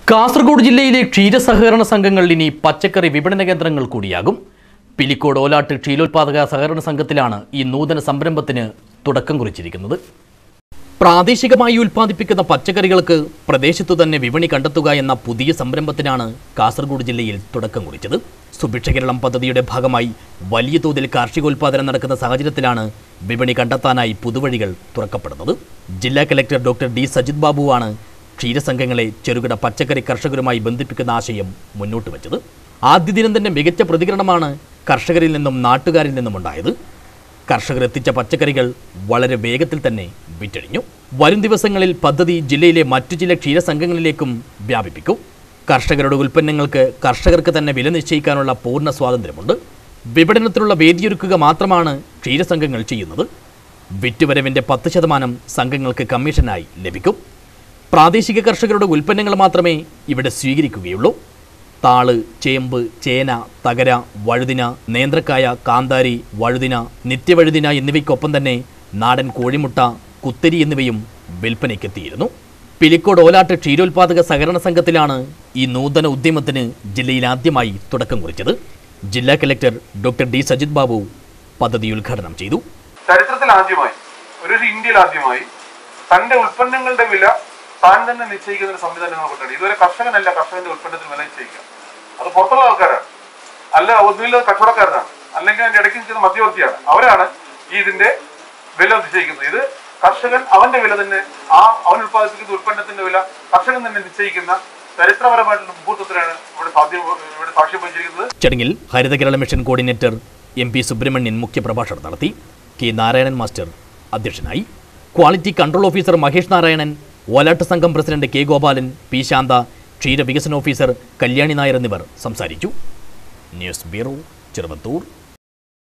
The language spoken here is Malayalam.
കാസർഗോഡ് ജില്ലയിലെ ക്ഷീരസഹകരണ സംഘങ്ങൾ ഇനി പച്ചക്കറി വിപണന കേന്ദ്രങ്ങൾ കൂടിയാകും പിലിക്കോട് ഓലാട്ട് ക്ഷീരോത്പാദക സഹകരണ സംഘത്തിലാണ് ഈ നൂതന സംരംഭത്തിന് തുടക്കം കുറിച്ചിരിക്കുന്നത് പ്രാദേശികമായി ഉൽപ്പാദിപ്പിക്കുന്ന പച്ചക്കറികൾക്ക് പ്രദേശത്തു തന്നെ വിപണി കണ്ടെത്തുക എന്ന പുതിയ സംരംഭത്തിനാണ് കാസർഗോഡ് ജില്ലയിൽ തുടക്കം കുറിച്ചത് സുഭിക്ഷ കേരളം പദ്ധതിയുടെ ഭാഗമായി വലിയ തോതിൽ കാർഷികോൽപാദനം നടക്കുന്ന സാഹചര്യത്തിലാണ് വിപണി കണ്ടെത്താനായി പുതുവഴികൾ തുറക്കപ്പെടുന്നത് ജില്ലാ കലക്ടർ ഡോക്ടർ ഡി സജിത് ബാബുവാണ് ക്ഷീരസംഘങ്ങളെ ചെറുകിട പച്ചക്കറി കർഷകരുമായി ബന്ധിപ്പിക്കുന്ന ആശയം മുന്നോട്ട് വെച്ചത് ആദ്യ ദിനം തന്നെ മികച്ച പ്രതികരണമാണ് കർഷകരിൽ നിന്നും നാട്ടുകാരിൽ നിന്നും ഉണ്ടായത് കർഷകർ എത്തിച്ച പച്ചക്കറികൾ വളരെ വേഗത്തിൽ തന്നെ വിറ്റഴിഞ്ഞു വരും ദിവസങ്ങളിൽ പദ്ധതി ജില്ലയിലെ മറ്റു ചില ക്ഷീരസംഘങ്ങളിലേക്കും വ്യാപിപ്പിക്കും കർഷകരുടെ ഉൽപ്പന്നങ്ങൾക്ക് കർഷകർക്ക് തന്നെ വില നിശ്ചയിക്കാനുള്ള പൂർണ്ണ സ്വാതന്ത്ര്യമുണ്ട് വിപണനത്തിനുള്ള വേദിയൊരുക്കുക മാത്രമാണ് ക്ഷീരസംഘങ്ങൾ ചെയ്യുന്നത് വിറ്റുവരവിൻ്റെ പത്ത് ശതമാനം സംഘങ്ങൾക്ക് കമ്മീഷനായി ലഭിക്കും പ്രാദേശിക കർഷകരുടെ ഉൽപ്പന്നങ്ങൾ മാത്രമേ ഇവിടെ സ്വീകരിക്കുകയുള്ളൂ താള് ചേമ്പ് ചേന തകര വഴുതിന നേന്ത്രക്കായ കാന്താരി വഴുതിന നിത്യവഴുതിന എന്നിവയ്ക്കൊപ്പം തന്നെ നാടൻ കോഴിമുട്ട കുത്തരി എന്നിവയും വിൽപ്പനയ്ക്കെത്തിയിരുന്നു പിലിക്കോട് ഓലാട്ട് ക്ഷീരോത്പാദക സഹകരണ സംഘത്തിലാണ് ഈ നൂതന ഉദ്യമത്തിന് ജില്ലയിൽ ആദ്യമായി തുടക്കം കുറിച്ചത് ജില്ലാ collector doctor D Sajith Babu പദ്ധതി ഉദ്ഘാടനം ചെയ്തു ചരിത്രത്തിൽ ആദ്യമായി ഒരു ഇന്ത്യയിൽ ആദ്യമായി തന്റെ ഉൽപ്പന്നങ്ങളുടെ വില താൻ തന്നെ നിശ്ചയിക്കുന്ന ഒരു സംവിധാനം നമ്മൾ കൊണ്ടുവരണം ഇതുവരെ കർഷകനല്ല കർഷകന്റെ ഉൽപ്പന്നത്തിന് വില നിശ്ചയിക്കുക അത് പുറത്തുള്ള ആൾക്കാരാണ് അല്ല ഒന്നുമില്ല കച്ചവടക്കാരനാണ് അല്ലെങ്കിൽ അതിന്റെ ഇടയ്ക്ക് നിൽക്കുന്ന മധ്യവർത്തിയാണ് അവരാണ് ഈ ഇതിന്റെ വില നിശ്ചയിക്കുന്നത് ഇത് കർഷകൻ അവന്റെ വില തന്നെ ആ അവൻ ഉത്പാദിപ്പിക്കുന്ന ഉൽപ്പന്നത്തിന്റെ വില കർഷകൻ തന്നെ നിശ്ചയിക്കുന്ന ചരിത്രപരമായിട്ടുള്ള മുഹൂർത്തത്തിലാണ് ഇവിടെ സാധ്യം ഇവിടെ സാക്ഷ്യം വഹിച്ചിരിക്കുന്നത് ചടങ്ങിൽ Haritha Kerala mission coordinator M P Subrahmanyan മുഖ്യപ്രഭാഷണം നടത്തി കെ നാരായണൻ മാസ്റ്റർ അധ്യക്ഷനായി quality control officer Mahesh Narayanan Olatt സംഘം president K Gopalan P Shantha ക്ഷീര വികസന ഓഫീസർ കല്യാണി നായർ എന്നിവർ സംസാരിച്ചു ന്യൂസ് ബ്യൂറോ ചെറുവത്തൂർ